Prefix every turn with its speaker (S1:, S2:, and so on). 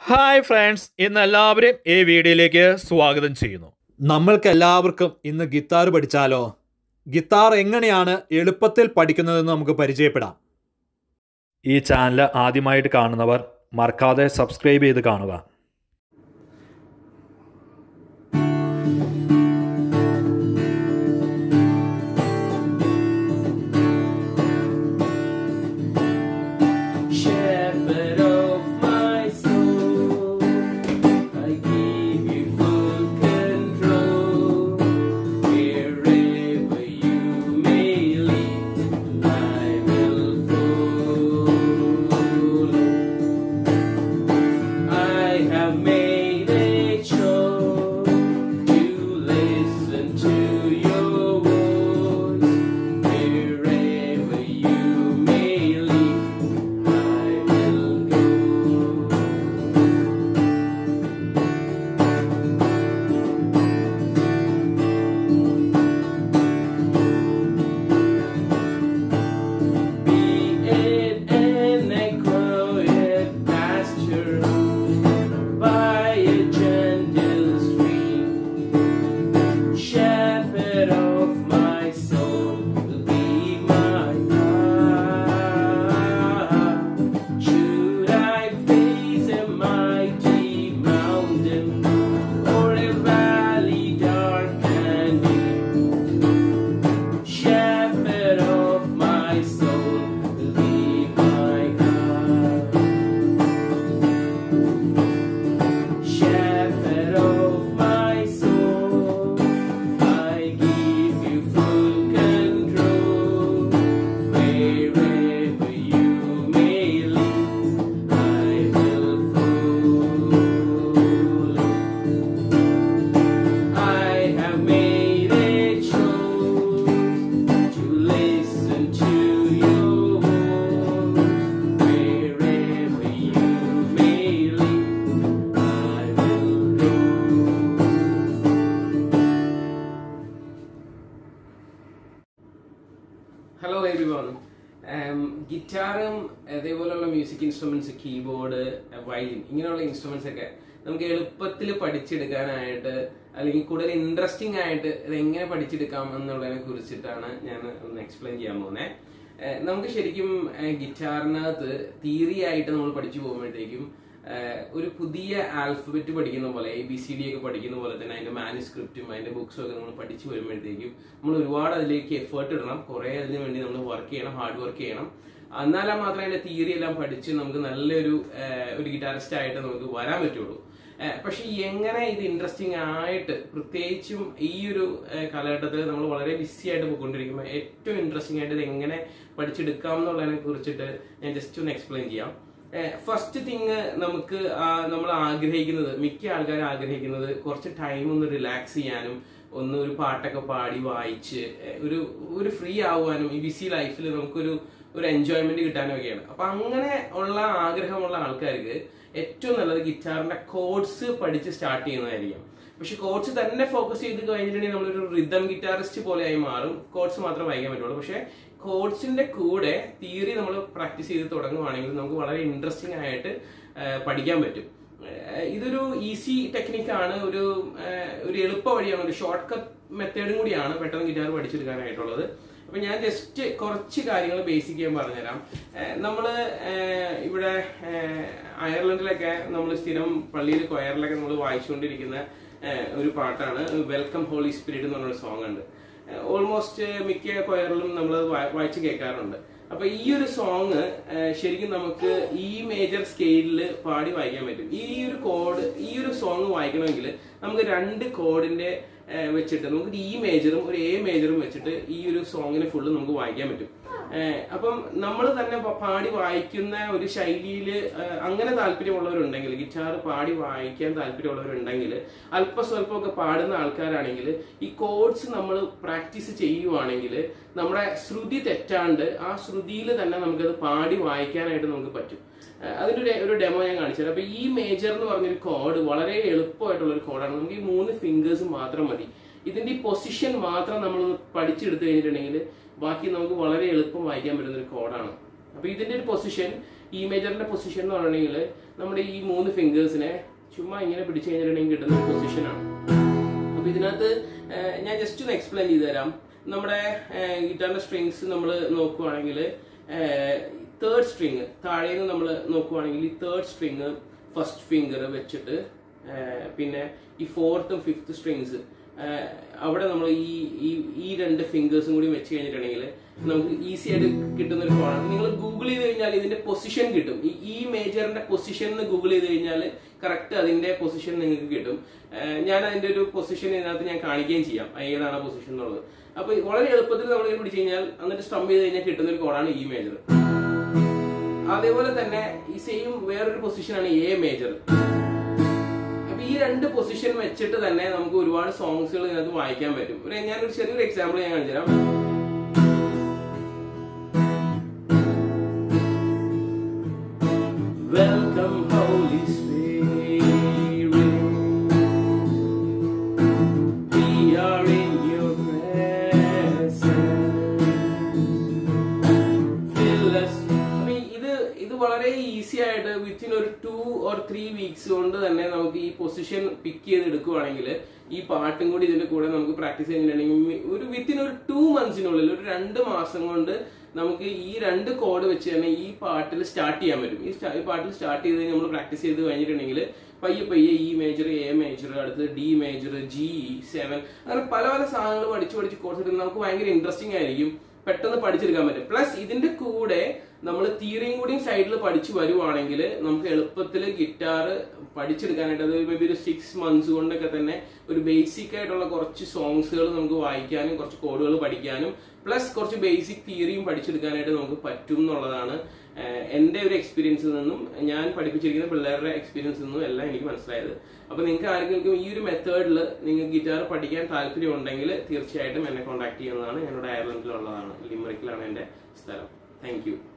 S1: Hi friends ഇന്ന് എല്ലാവരെയും ഈ വീഡിയോയിലേക്ക് സ്വാഗതം ചെയ്യുന്നു നമ്മൾക്ക് എല്ലാവർക്കും ഇന്ന് ഗിത്താർ പഠിച്ചാലോ ഗിത്താർ എങ്ങനെയാണ് എളുപ്പത്തിൽ പഠിക്കുന്നതെന്ന് നമുക്ക് പരിചയപ്പെടാം ഈ ചാനൽ ആദ്യമായിട്ട് കാണുന്നവർ മറക്കാതെ സബ്സ്ക്രൈബ് ചെയ്ത് കാണുക
S2: Shepherd of my soul, I give you full control. Wherever you may lead, I will follow. I have made a choice to listen to your voice. Wherever you may lead. I will go. Be it in a quiet pasture by a gentle stream. Shepherd of my soul will be my guide. Should I face a mighty mountain or a valley dark and deep? Shepherd of my soul will be my guide. Shepherd of my soul, I give you full control. Wherever you may lead, I will follow. I have made a choice to listen to your voice. Wherever you may lead, I will go. Hello everyone ഗിറ്റാറും അതേപോലെയുള്ള music instruments keyboard violin ഇങ്ങനെയുള്ള instruments ഒക്കെ നമുക്ക് എളുപ്പത്തിൽ പഠിച്ചെടുക്കാനായിട്ട് അല്ലെങ്കിൽ കൂടുതൽ interesting ആയിട്ട് ഇത് എങ്ങനെ പഠിച്ചെടുക്കാം എന്നുള്ളതിനെ കുറിച്ചിട്ടാണ് ഞാൻ ഒന്ന് എക്സ്പ്ലെയിൻ ചെയ്യാൻ പോകുന്നത് നമുക്ക് ശരിക്കും ഗിറ്റാറിനകത്ത് തിയറി ആയിട്ട് നമ്മൾ പഠിച്ചു പോകുമ്പോഴത്തേക്കും ഏഹ് ഒരു പുതിയ ആൽഫബറ്റ് പഠിക്കുന്ന പോലെ എ ബി സി ഡി ഒക്കെ പഠിക്കുന്ന പോലെ തന്നെ അതിന്റെ മാനുസ്ക്രിപ്റ്റും അതിന്റെ ബുക്സും ഒക്കെ നമ്മൾ പഠിച്ചു വരുമ്പോഴത്തേക്കും നമ്മൾ ഒരുപാട് അതിലേക്ക് എഫേർട്ട് ഇടണം കുറെ അതിന് വേണ്ടി നമ്മൾ വർക്ക് ചെയ്യണം ഹാർഡ് വർക്ക് ചെയ്യണം എന്നാലാ മാത്രമേ അതിന്റെ തിയറി എല്ലാം പഠിച്ച് നമുക്ക് നല്ലൊരു ഏഹ് ഒരു ഗിറ്റാറിസ്റ്റ് ആയിട്ട് നമുക്ക് വരാൻ പറ്റുള്ളൂ ഏഹ് പക്ഷെ എങ്ങനെ ഇത് ഇൻട്രസ്റ്റിംഗ് ആയിട്ട് പ്രത്യേകിച്ചും ഈ ഒരു ഏഹ് കാലഘട്ടത്തിൽ നമ്മൾ വളരെ ബിസി ആയിട്ട് പോയിക്കൊണ്ടിരിക്കുമ്പോൾ ഏറ്റവും ഇൻട്രസ്റ്റിംഗ് ആയിട്ട് ഇത് എങ്ങനെ പഠിച്ചെടുക്കാം എന്നുള്ളതിനെ കുറിച്ചിട്ട് ഞാൻ ജസ്റ്റ് ഒന്ന് എക്സ്പ്ലെയിൻ ചെയ്യാം ഫസ്റ്റ് തിങ് നമുക്ക് നമ്മൾ ആഗ്രഹിക്കുന്നത് മിക്ക ആൾക്കാരും ആഗ്രഹിക്കുന്നത് കുറച്ച് ടൈം ഒന്ന് റിലാക്സ് ചെയ്യാനും ഒന്ന് ഒരു പാട്ടൊക്കെ പാടി വായിച്ച് ഏഹ് ഒരു ഒരു ഫ്രീ ആവാനും ഈ ബിസി ലൈഫിൽ നമുക്കൊരു ഒരു എൻജോയ്മെന്റ് കിട്ടാനും ഒക്കെയാണ് അപ്പൊ അങ്ങനെ ഉള്ള ആഗ്രഹമുള്ള ആൾക്കാർക്ക് ഏറ്റവും നല്ലത് ഗിറ്റാറിന്റെ കോഡ്സ് പഠിച്ച് സ്റ്റാർട്ട് ചെയ്യുന്നതായിരിക്കും പക്ഷെ കോഡ്സ് തന്നെ ഫോക്കസ് ചെയ്ത് കഴിഞ്ഞിട്ടുണ്ടെങ്കിൽ നമ്മളൊരു റിതം ഗിറ്റാറിസ്റ്റ് പോലെ ആയി മാറും കോഡ്സ് മാത്രം വായിക്കാൻ പറ്റുള്ളൂ പക്ഷെ കോഡ്സിന്റെ കൂടെ തിയറി നമ്മൾ പ്രാക്ടീസ് ചെയ്ത് തുടങ്ങുവാണെങ്കിൽ നമുക്ക് വളരെ ഇൻട്രസ്റ്റിംഗ് ആയിട്ട് ആ, പഠിക്കാൻ പറ്റും ആ, ഇതൊരു ഈസി ടെക്നിക്കാണ് ഒരു ആ, ഒരു എളുപ്പ വഴിയാണ് ഒരു ഷോർട്ട് കട്ട് മെത്തേഡും കൂടിയാണ് പെട്ടെന്ന് ഗിറ്റാർ പഠിച്ചെടുക്കാനായിട്ടുള്ളത് അപ്പൊ ഞാൻ ജസ്റ്റ് കുറച്ച് കാര്യങ്ങൾ ബേസിക് ഞാൻ പറഞ്ഞുതരാം ഏഹ് നമ്മള് ഏഹ് ഇവിടെ ഏഹ് അയർലൻഡിലൊക്കെ നമ്മൾ സ്ഥിരം പള്ളിയിൽ കൊയറിലൊക്കെ നമ്മൾ വായിച്ചുകൊണ്ടിരിക്കുന്ന ഏഹ് ഒരു പാട്ടാണ് വെൽക്കം ഹോളി സ്പിരിറ്റ് എന്ന് പറഞ്ഞൊരു സോങ് ഉണ്ട് ഓൾമോസ്റ്റ് മിക്ക കൊയറിലും നമ്മൾ വായിച്ച് കേൾക്കാറുണ്ട് അപ്പൊ ഈ ഒരു സോങ് ശരിക്കും നമുക്ക് ഈ മേജർ സ്കെയിലിൽ പാടി വായിക്കാൻ പറ്റും ഈ ഒരു കോഡ് ഈ ഒരു സോങ് വായിക്കണമെങ്കിൽ നമുക്ക് രണ്ട് കോഡിന്റെ ഏഹ് വെച്ചിട്ട് നമുക്ക് ഒരു ഇ മേജറും ഒരു എ മേജറും വെച്ചിട്ട് ഈ ഒരു സോങ്ങിന് ഫുള്ള് നമുക്ക് വായിക്കാൻ പറ്റും ഏഹ് അപ്പം നമ്മൾ തന്നെ പ- പാടി വായിക്കുന്ന ഒരു ശൈലിയിൽ അങ്ങനെ താല്പര്യമുള്ളവരുണ്ടെങ്കിൽ ഗിറ്റാർ പാടി വായിക്കാൻ താല്പര്യമുള്ളവരുണ്ടെങ്കിൽ അല്പസ്വല്പമൊക്കെ പാടുന്ന ആൾക്കാരാണെങ്കിൽ ഈ കോഡ്സ് നമ്മൾ പ്രാക്ടീസ് ചെയ്യുവാണെങ്കിൽ നമ്മുടെ ശ്രുതി തെറ്റാണ്ട് ആ ശ്രുതിയിൽ തന്നെ നമുക്കത് പാടി വായിക്കാനായിട്ട് നമുക്ക് പറ്റും ഏഹ് അതിന്റെ ഒരു- ഒരു ഡെമോ ഞാൻ കാണിച്ചത് അപ്പൊ ഈ മേജർ എന്ന് പറഞ്ഞൊരു കോഡ് വളരെ എളുപ്പമായിട്ടുള്ള ഒരു കോഡാണ് നമുക്ക് ഈ മൂന്ന് ഫിംഗേഴ്സ് മാത്രം മതി ഇതിന്റെ ഈ പൊസിഷൻ മാത്രം നമ്മൾ പഠിച്ചെടുത്തു കഴിഞ്ഞിട്ടുണ്ടെങ്കിൽ ബാക്കി നമുക്ക് വളരെ എളുപ്പം വായിക്കാൻ പറ്റുന്ന ഒരു കോഡാണ് അപ്പൊ ഇതിന്റെ ഒരു പൊസിഷൻ ഈ മേജറിന്റെ പൊസിഷൻ എന്ന് പറഞ്ഞിട്ടുണ്ടെങ്കിൽ നമ്മുടെ ഈ മൂന്ന് ഫിംഗേഴ്സിനെ ചുമ്മാ ഇങ്ങനെ പിടിച്ചു കഴിഞ്ഞിട്ടുണ്ടെങ്കിൽ കിട്ടുന്ന ഒരു പൊസിഷനാണ് അപ്പൊ ഇതിനകത്ത് ഏഹ്, ഞാൻ ജസ്റ്റ് ഒന്ന് എക്സ്പ്ലെയിൻ ചെയ്തു തരാം നമ്മുടെ ഗിറ്റാറിന്റെ സ്ട്രിങ്സ് നമ്മൾ നോക്കുവാണെങ്കിൽ തേർഡ് സ്ട്രിങ് താഴേന്ന് നമ്മൾ നോക്കുവാണെങ്കിൽ ഈ തേർഡ് സ്ട്രിങ് ഫസ്റ്റ് ഫിംഗർ വെച്ചിട്ട് ഏഹ്, പിന്നെ ഈ ഫോർത്തും ഫിഫ്ത്ത് സ്ട്രിങ്സ് അവിടെ നമ്മൾ ഈ ഈ ഈ രണ്ട് ഫിംഗേഴ്സും കൂടി വെച്ച് കഴിഞ്ഞിട്ടുണ്ടെങ്കിൽ നമുക്ക് ഈസി ആയിട്ട് കിട്ടുന്ന ഒരു കോണാണ് നിങ്ങൾ ഗൂഗിൾ ചെയ്ത് കഴിഞ്ഞാൽ ഇതിന്റെ പൊസിഷൻ കിട്ടും ഈ ഈ മേജറിന്റെ പൊസിഷൻ എന്ന് ഗൂഗിൾ ചെയ്ത് കഴിഞ്ഞാൽ കറക്റ്റ് അതിന്റെ പൊസിഷൻ നിങ്ങൾക്ക് കിട്ടും ഏഹ് ഞാൻ അതിന്റെ ഒരു പൊസിഷൻ ഇതിനകത്ത് ഞാൻ കാണിക്കുകയും ചെയ്യാം ഏതാണ് പൊസിഷൻ എന്നുള്ളത് അപ്പൊ വളരെ എളുപ്പത്തിൽ നമ്മൾ ഇങ്ങനെ പിടിച്ചു കഴിഞ്ഞാൽ എന്നിട്ട് സ്റ്റംപ് ചെയ്ത് കഴിഞ്ഞാൽ കിട്ടുന്ന ഒരു കോഡാണ് ഈ മേജർ അതേപോലെ തന്നെ ഈ സെയിം വേറൊരു പൊസിഷനാണ് എ മേജർ അപ്പൊ ഈ രണ്ട് പൊസിഷൻ വെച്ചിട്ട് തന്നെ നമുക്ക് ഒരുപാട് സോങ്സുകൾ ഇതിനകത്ത് വായിക്കാൻ പറ്റും ഒരു ഞാനൊരു ചെറിയൊരു എക്സാമ്പിൾ ഞാൻ കാണിച്ചു തരാം Welcome, Holy Spirit. We are in your presence. Fill us. അപ്പൊ ഇത് ഇത് വളരെ ഈസി ആയിട്ട് വിത്തിൻ ഒരു ടു ഓർ ത്രീ വീക്സ് കൊണ്ട് തന്നെ നമുക്ക് ഈ പൊസിഷൻ പിക്ക് ചെയ്ത് എടുക്കുവാണെങ്കിൽ ഈ പാട്ടും കൂടി ഇതിന്റെ കൂടെ നമുക്ക് പ്രാക്ടീസ് ചെയ്തിട്ടുണ്ടെങ്കിൽ ഒരു വിത്തിൻ ഒരു ടു മന്ത്സിനുള്ളിൽ ഒരു രണ്ട് മാസം കൊണ്ട് നമുക്ക് ഈ രണ്ട് കോഡ് വെച്ച് തന്നെ ഈ പാട്ടിൽ സ്റ്റാർട്ട് ചെയ്യാൻ പറ്റും ഈ sta- ഈ പാട്ടിൽ സ്റ്റാർട്ട് ചെയ്ത് നമ്മൾ പ്രാക്ടീസ് ചെയ്ത് കഴിഞ്ഞിട്ടുണ്ടെങ്കിൽ പയ്യെ പയ്യെ ഈ മേജർ എ മേജർ അടുത്ത് ഡി മേജർ ജി സെവൻ അങ്ങനെ പല പല സാധനങ്ങൾ പഠിച്ച് പഠിച്ച് കോഴ്സ് എടുക്കുന്നത് നമുക്ക് ഭയങ്കര ഇൻട്രസ്റ്റിംഗ് ആയിരിക്കും പെട്ടെന്ന് പഠിച്ചെടുക്കാൻ പറ്റും പ്ലസ് ഇതിന്റെ കൂടെ നമ്മൾ തിയറിയും കൂടിയും സൈഡിൽ പഠിച്ചു വരുവാണെങ്കിൽ നമുക്ക് എളുപ്പത്തിൽ ഗിറ്റാർ പഠിച്ചെടുക്കാനായിട്ട് അത് മേ ബി ഒരു സിക്സ് മന്ത്സ് കൊണ്ടൊക്കെ തന്നെ ഒരു ബേസിക് ആയിട്ടുള്ള കുറച്ച് സോങ്സുകൾ നമുക്ക് വായിക്കാനും കുറച്ച് കോഡുകൾ പഠിക്കാനും പ്ലസ് കുറച്ച് ബേസിക് തിയറിയും പഠിച്ചെടുക്കാനായിട്ട് നമുക്ക് പറ്റും എന്നുള്ളതാണ് ഏഹ്, എന്റെ ഒരു എക്സ്പീരിയൻസിൽ നിന്നും ഞാൻ പഠിപ്പിച്ചിരിക്കുന്ന പിള്ളേരുടെ എക്സ്പീരിയൻസിൽ നിന്നും എല്ലാം എനിക്ക് മനസ്സിലായത് അപ്പൊ നിങ്ങൾക്ക് ആർക്കെങ്കിലും ഈ ഒരു മെത്തേഡിൽ നിങ്ങൾ ഗിറ്റാർ പഠിക്കാൻ താല്പര്യം ഉണ്ടെങ്കിൽ തീർച്ചയായിട്ടും എന്നെ കോൺടാക്ട് ചെയ്യുന്നതാണ് ഞാനിവിടെ അയർലൻഡിലുള്ളതാണ് ലിമറിക്കിലാണ് എന്റെ സ്ഥലം താങ്ക് യു